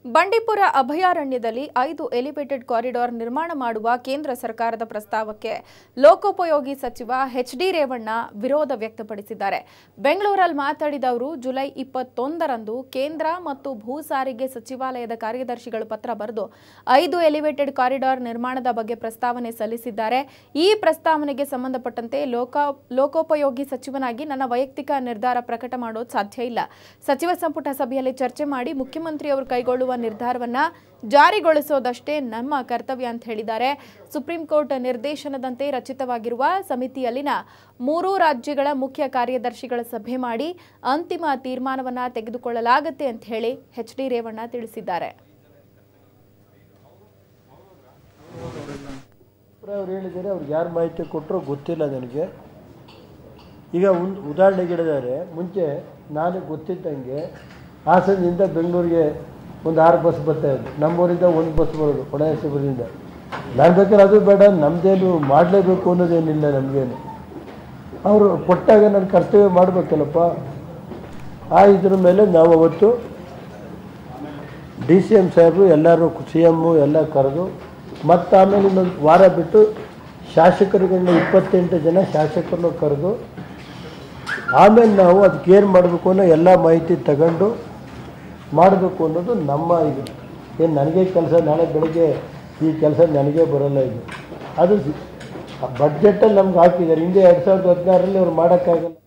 ಬಂಡೀಪುರ ಅಭಯಾರಣ್ಯದಲ್ಲಿ ಐದು elevated corridor ನಿರ್ಮಾಣ ಮಾಡುವ ಕೇಂದ್ರ ಸರ್ಕಾರದ ಪ್ರಸ್ತಾವಕ್ಕೆ ಲೋಕೋಪಯೋಗಿ ಸಚಿವ ಎಚ್ ಡಿ ರೇವಣ್ಣ ವಿರೋಧ ವ್ಯಕ್ತಪಡಿಸಿದ್ದಾರೆ ಬೆಂಗಳೂರಲ್ಲಿ ಮಾತನಾಡಿದ ಅವರು ಜುಲೈ ಇಪ್ಪತ್ತೊಂದರಂದು ಕೇಂದ್ರ ಮತ್ತು ಭೂ ಸಾರಿಗೆ ಸಚಿವಾಲಯದ ಕಾರ್ಯದರ್ಶಿಗಳು ಪತ್ರ ಬರೆದು ಐದು ಎಲಿವೇಟೆಡ್ ಕಾರಿಡಾರ್ ನಿರ್ಮಾಣದ ಬಗ್ಗೆ ಪ್ರಸ್ತಾವನೆ ಸಲ್ಲಿಸಿದ್ದಾರೆ ಈ ಪ್ರಸ್ತಾವನೆಗೆ ಸಂಬಂಧಪಟ್ಟಂತೆ ಲೋಕ ಲೋಕೋಪಯೋಗಿ ಸಚಿವನಾಗಿ ನನ್ನ ವೈಯಕ್ತಿಕ ನಿರ್ಧಾರ ಪ್ರಕಟ ಮಾಡೋದು ಸಾಧ್ಯ ಇಲ್ಲ ಸಚಿವ ಸಂಪುಟ ಸಭೆಯಲ್ಲಿ ಚರ್ಚೆ ಮಾಡಿ ಮುಖ್ಯಮಂತ್ರಿಯವರು ಕೈಗೊಳ್ಳುವ ನಿರ್ಧಾರವನ್ನ ಜಾರಿಗೊಳಿಸೋದಷ್ಟೇ ನಮ್ಮ ಕರ್ತವ್ಯ ಅಂತ ಹೇಳಿದ್ದಾರೆ ಸುಪ್ರೀಂ ಕೋರ್ಟ್ ನಿರ್ದೇಶನದಂತೆ ರಚಿತವಾಗಿರುವ ಸಮಿತಿಯಲ್ಲಿನ ಮೂರೂ ರಾಜ್ಯಗಳ ಮುಖ್ಯ ಕಾರ್ಯದರ್ಶಿಗಳ ಸಭೆ ಮಾಡಿ ಅಂತಿಮ ತೀರ್ಮಾನವನ್ನ ತೆಗೆದುಕೊಳ್ಳಲಾಗುತ್ತೆ ಅಂತ ಹೇಳಿ ಎಚ್ ಡಿ ರೇವಣ್ಣ ತಿಳಿಸಿದ್ದಾರೆ ಅವ್ರು ಹೇಳಿದ್ದಾರೆ ಅವ್ರಿಗೆ ಯಾರು ಮಾಹಿತಿ ಕೊಟ್ಟರು ಗೊತ್ತಿಲ್ಲ ನನಗೆ ಈಗ ಒಂದು ಉದಾಹರಣೆಗೆ ಹೇಳಿದ್ದಾರೆ ಮುಂಚೆ ನಾನು ಗೊತ್ತಿದ್ದಂಗೆ ಹಾಸನದಿಂದ ಬೆಂಗಳೂರಿಗೆ ಒಂದು ಆರು ಬಸ್ ಬರ್ತಾ ಇದ್ದು ನಮ್ಮೂರಿಂದ ಒಂದು ಬಸ್ ಬರೋದು ಹೊಳೆನರಸೀಪುರದಿಂದ ನಾನು ಬೇಕಾದ್ರೆ ಅದು ಬೇಡ ನಮ್ಮದೇನು ಮಾಡಲೇಬೇಕು ಅನ್ನೋದೇನಿಲ್ಲ ನಮಗೇನು ಅವರು ಕೊಟ್ಟಾಗ ನಾನು ಕರ್ತವ್ಯ ಮಾಡಬೇಕಲ್ಲಪ್ಪ ಆ ಇದ್ರ ಮೇಲೆ ನಾವು ಅವತ್ತು ಡಿ ಸಿ ಎಮ್ ಸಾಹೇಬರು ಎಲ್ಲರೂ ಸಿ ಎಮ್ಮು ಎಲ್ಲ ಕರೆದು ಮತ್ತು ಆಮೇಲೆ ಇನ್ನೊಂದು ವಾರ ಬಿಟ್ಟು ಶಾಸಕರುಗಳನ್ನ ಇಪ್ಪತ್ತೆಂಟು ಜನ ಶಾಸಕರನ್ನು ಕರೆದು ಆಮೇಲೆ ನಾವು ಅದಕ್ಕೆ ಏನು ಮಾಡಬೇಕು ಅನ್ನೋ ಎಲ್ಲ ಮಾಹಿತಿ ತಗೊಂಡು ಮಾಡಬೇಕು ಅನ್ನೋದು ನಮ್ಮ ಇದು ಏನು ನನಗೆ ಕೆಲಸ ನಾಳೆ ಬೆಳಗ್ಗೆ ಈ ಕೆಲಸ ನನಗೆ ಬರೋಲ್ಲ ಇದು ಅದು ಬಡ್ಜೆಟಲ್ಲಿ ನಮ್ಗೆ ಹಾಕಿದ್ದಾರೆ ಹಿಂದೆ ಎರಡು ಸಾವಿರದ ಹದಿನಾರರಲ್ಲಿ ಅವ್ರು ಮಾಡೋಕ್ಕಾಗಲ್ಲ